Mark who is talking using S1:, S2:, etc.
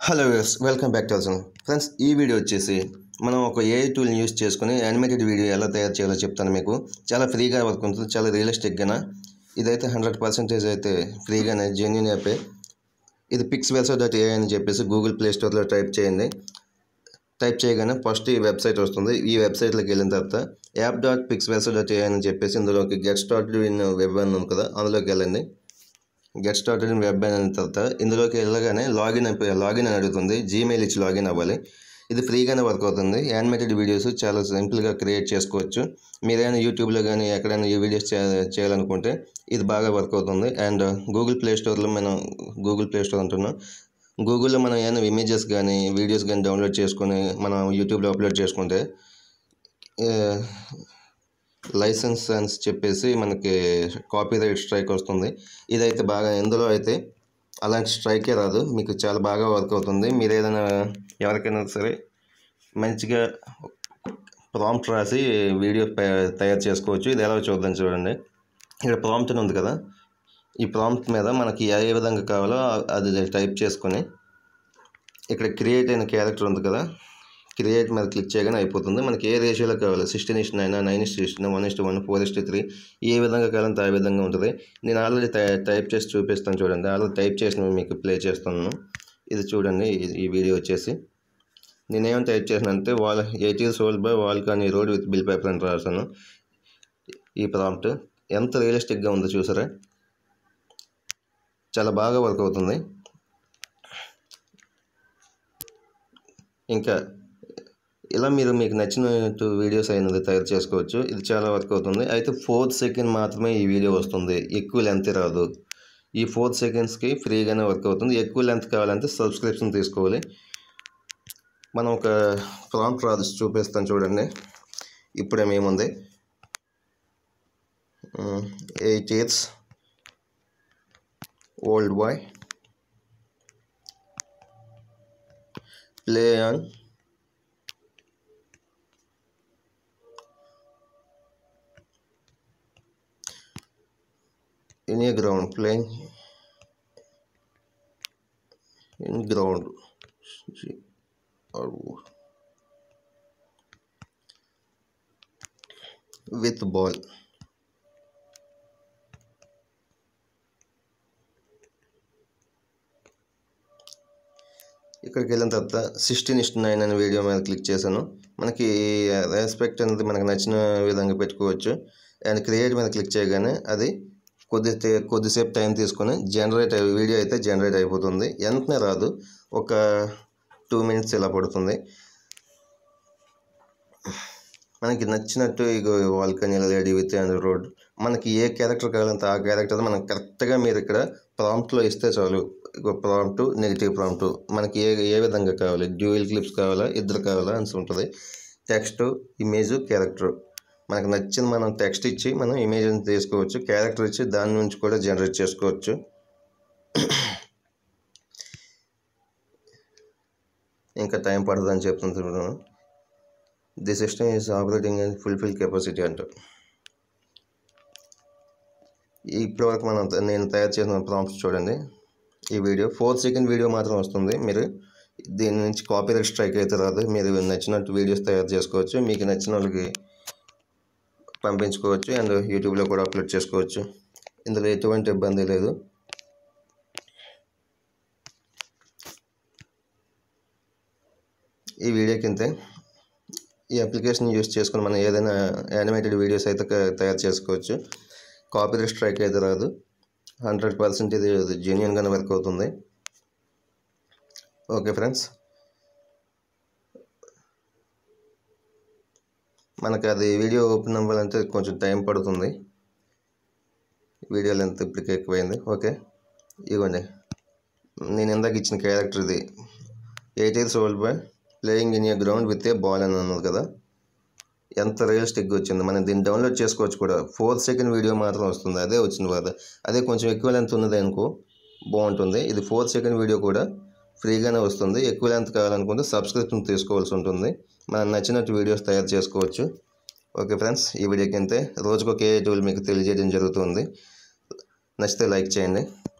S1: hello views welcome back to our friends ఈ video వచ్చేసి మనం ఒక ఏఐ టూల్ని యూస్ చేసుకుని యానిమేటెడ్ వీడియో ఎలా తయారు చేయాలో చెప్తాను మీకు చాలా ఫ్రీగా వర్క్ ఉంటుంది చాలా రియలిస్టిక్గా ఇదైతే హండ్రెడ్ పర్సెంటేజ్ అయితే ఫ్రీగానే జెన్యున్ యాపే ఇది పిక్స్ వెల్సో డాట్ ఏఐ అని చెప్పేసి గూగుల్ ప్లే స్టోర్లో టైప్ చేయండి టైప్ చేయగానే ఫస్ట్ ఈ వెబ్సైట్ వస్తుంది ఈ వెబ్సైట్లోకి వెళ్ళిన తర్వాత యాప్ డాట్ పిక్స్ వెల్సో డాట్ ఏఐ అని చెప్పేసి ఇందులోకి గెట్ స్టార్టెడ్ ఇన్ వెబ్ అని ఉంది కదా అందులోకి వెళ్ళండి గెట్ స్టార్టెడ్ ఇన్ వెబ్ అయిన తర్వాత ఇందులోకి వెళ్ళగానే లాగిన్ అయిపోయి లాగిన్ అని అడుగుతుంది జీమెయిల్ ఇచ్చి లాగిన్ అవ్వాలి ఇది ఫ్రీగానే వర్క్ అవుతుంది యానిమేటెడ్ వీడియోస్ చాలా సింపుల్గా క్రియేట్ చేసుకోవచ్చు మీరైనా యూట్యూబ్లో కానీ ఎక్కడైనా ఈ వీడియోస్ చే- చేయాలనుకుంటే ఇది బాగా వర్క్ అవుతుంది అండ్ గూగుల్ ప్లే స్టోర్లో మనం గూగుల్ ప్లే స్టోర్ అంటున్నాం గూగుల్లో మనం ఏమైనా ఇమేజెస్ కానీ వీడియోస్ కానీ డౌన్లోడ్ చేసుకొని మనం యూట్యూబ్లో అప్లోడ్ చేసుకుంటే లైసెన్స్ అని చెప్పేసి మనకి కాపీ రైట్ స్ట్రైక్ వస్తుంది ఇదైతే బాగా ఇందులో అయితే అలాంటి స్ట్రైకే రాదు మీకు చాలా బాగా వర్క్ అవుతుంది మీరు ఏదైనా ఎవరికైనా సరే మంచిగా ప్రాంప్ట్ రాసి వీడియో ప- తయారు చేసుకోవచ్చు ఇది ఎలా చూద్దాం చూడండి ఇక్కడ ప్రాంప్ట్ అని ఉంది కదా ఈ ప్రాంప్ట్ మీద మనకి ఏ విధంగా కావాలో అది టైప్ చేసుకొని ఇక్కడ క్రియేట్ అయిన క్యారెక్టర్ ఉంది కదా క్రియేట్ మీద క్లిక్ చేయగానే అయిపోతుంది మనకి ఏ రేషియోలో కావాలి sixteen is to nine nine is to is to one is to one four is to three ఏ విధంగా కావాలంటే ఆ విధంగా ఉంటుంది నేను ఆల్రెడీ టైప్ చేసి చూపిస్తాను చూడండి ఆల్రెడీ టైప్ చేసిన మీకు ప్లే చేస్తున్నాను ఇది చూడండి ఈ- ఈ వీడియో వచ్చేసి నేనేం టైప్ చేశానంటే wall eight years old by wall కానీ రోడ్ విత్ బిల్ పేపర్ అని రాశాను ఈ ప్రాంప్ట్ ఎంత రియలిస్టిక్గా ఉందో చూసారా చాలా బాగా వర్క్ అవుతుంది ఇంకా ఇలా మీరు మీకు నచ్చినట్టు వీడియోస్ అయినది తయారు చేసుకోవచ్చు ఇది చాలా వర్క్ అవుతుంది అయితే ఫోర్త్ సెకండ్ మాత్రమే ఈ వీడియో వస్తుంది ఎక్కువ లెంత్ రాదు ఈ ఫోర్త్ సెకండ్స్కి ఫ్రీగానే వర్క్ అవుతుంది ఎక్కువ లెంత్ కావాలంటే సబ్స్క్రిప్షన్ తీసుకోవాలి మనం ఒక ప్రాంప్ట్ రాదు చూపిస్తాను చూడండి ఇప్పుడేమేముంది eight years old boy play on in a ground playing in ground See, or with ball ఇక్కడికి వెళ్ళిన తర్వాత సిక్స్టీన్ ఇస్ట్ నైన్ అనే వీడియో మీద క్లిక్ చేశాను మనకి రెస్పెక్ట్ అనేది మనకు నచ్చిన విధంగా పెట్టుకోవచ్చు అండ్ క్రియేట్ మీద క్లిక్ చేయగానే అది కొద్ది తే- కొద్దిసేపు టైం తీసుకొని జనరేట్ అయ్యే వీడియో అయితే జనరేట్ అయిపోతుంది వెంటనే రాదు ఒక టూ మినిట్స్ ఇలా పడుతుంది మనకి నచ్చినట్టు ఇగో balcony lady with and road మనకి ఏ క్యారెక్టర్ కావాలంటే ఆ క్యారెక్టర్ మనం కరెక్ట్గా మీరు ఇక్కడ ప్రాంప్ట్లో ఇస్తే చాలు ఇగో ప్రాంప్ట్ నెగిటివ్ ప్రాంప్ట్ మనకి ఏ ఏ విధంగా కావాలి డ్యూయల్ క్లిప్స్ కావాలా ఇద్దరు కావాలా అని ఉంటుంది టెక్స్ట్ ఇమేజ్ క్యారెక్టర్ మనకు నచ్చింది మనం టెక్స్ట్ ఇచ్చి మనం ఇమేజ్ తీసుకోవచ్చు క్యారెక్టర్ ఇచ్చి దాని నుంచి కూడా జనరేట్ చేసుకోవచ్చు ఇంకా టైం పడుతుందని చెప్తున్నాను the system is operating and fulfil capacity అంట ఇప్పటివరకు మనం నేను తయారు చేసిన ప్రాంప్ట్స్ చూడండి ఈ వీడియో ఫోర్ సెకండ్ వీడియో మాత్రం వస్తుంది మీరు దీని నుంచి కాపీరైట్ స్ట్రైక్ అయితే రాదు మీరు నచ్చినట్టు వీడియోస్ తయారు చేసుకోవచ్చు మీకు నచ్చిన వాళ్ళకి పంపించుకోవచ్చు అండ్ యూట్యూబ్లో కూడా అప్లోడ్ చేసుకోవచ్చు ఇందులో ఎటువంటి ఇబ్బంది లేదు ఈ వీడియో కింద ఈ అప్లికేషన్ యూస్ చేసుకుని మనం ఏదైనా యానిమేటెడ్ వీడియోస్ అయితే క- తయారు చేసుకోవచ్చు కాపీరైట్ స్ట్రైక్ అయితే రాదు హండ్రెడ్ పర్సెంట్ ఇది జెన్యున్గానే వర్క్ అవుతుంది ఓకే ఫ్రెండ్స్ మనకు అది వీడియో ఓపెన్ అవ్వాలంటే కొంచెం టైం పడుతుంది వీడియో లెంత్ ఇప్పటికే ఎక్కువైంది ఓకే ఇవ్వండి నేను ఇందాక ఇచ్చిన క్యారెక్టర్ ఇది eight years old boy playing in a ground with a ball అని అన్నది కదా ఎంత రియలిస్టిక్గా వచ్చింది మనం దీన్ని డౌన్లోడ్ చేసుకోవచ్చు కూడా ఫోర్ సెకండ్ వీడియో మాత్రం వస్తుంది అదే వచ్చింది కదా అదే కొంచెం ఎక్కువ లెంత్ ఉన్నది అనుకో బాగుంటుంది ఇది ఫోర్ సెకండ్ వీడియో కూడా ఫ్రీగానే వస్తుంది ఎక్కువ లెంత్ కావాలనుకుంటే సబ్స్క్రిప్షన్ తీసుకోవాల్సి ఉంటుంది మనం నచ్చినట్టు వీడియోస్ తయారు చేసుకోవచ్చు ఓకే ఫ్రెండ్స్ ఈ వీడియోకి అంతే రోజుకొకే టూల్ మీకు తెలియజేయడం జరుగుతుంది నచ్చితే లైక్ చేయండి